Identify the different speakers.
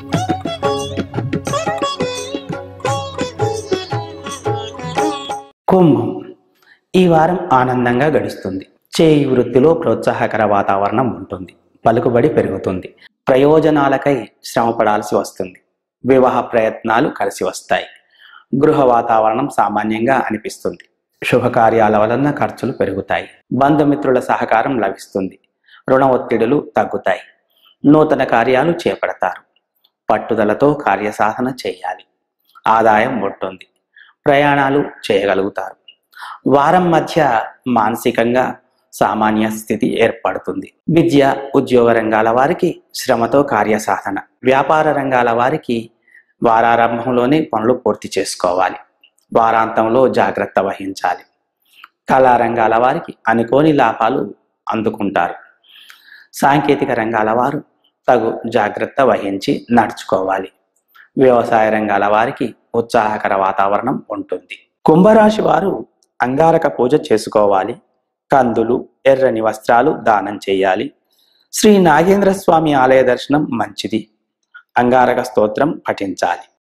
Speaker 1: కుంభం ఈ వారం ఆనందంగా గడుస్తుంది చేయి వృత్తిలో ప్రోత్సాహకర వాతావరణం ఉంటుంది పలుకుబడి పెరుగుతుంది ప్రయోజనాలకై శ్రమ పడాల్సి వస్తుంది వివాహ ప్రయత్నాలు కలిసి వస్తాయి గృహ వాతావరణం సామాన్యంగా అనిపిస్తుంది శుభకార్యాల వలన ఖర్చులు పెరుగుతాయి బంధుమిత్రుల సహకారం లభిస్తుంది రుణ ఒత్తిడులు తగ్గుతాయి నూతన కార్యాలు చేపడతారు పట్టుదలతో కార్యసాధన చేయాలి ఆదాయం ఉంటుంది ప్రయాణాలు చేయగలుగుతారు వారం మధ్య మానసికంగా సామాన్య స్థితి ఏర్పడుతుంది విద్య ఉద్యోగ రంగాల వారికి శ్రమతో కార్యసాధన వ్యాపార రంగాల వారికి వారారంభంలోనే పనులు పూర్తి చేసుకోవాలి వారాంతంలో జాగ్రత్త వహించాలి కళారంగాల వారికి అనుకోని లాభాలు అందుకుంటారు సాంకేతిక రంగాల వారు తగు జాగ్రత్త వహించి నడుచుకోవాలి వ్యవసాయ రంగాల వారికి ఉత్సాహకర వాతావరణం ఉంటుంది కుంభరాశి వారు అంగారక పూజ చేసుకోవాలి కందులు ఎర్రని వస్త్రాలు దానం చేయాలి శ్రీ నాగేంద్ర స్వామి ఆలయ దర్శనం మంచిది అంగారక స్తోత్రం పఠించాలి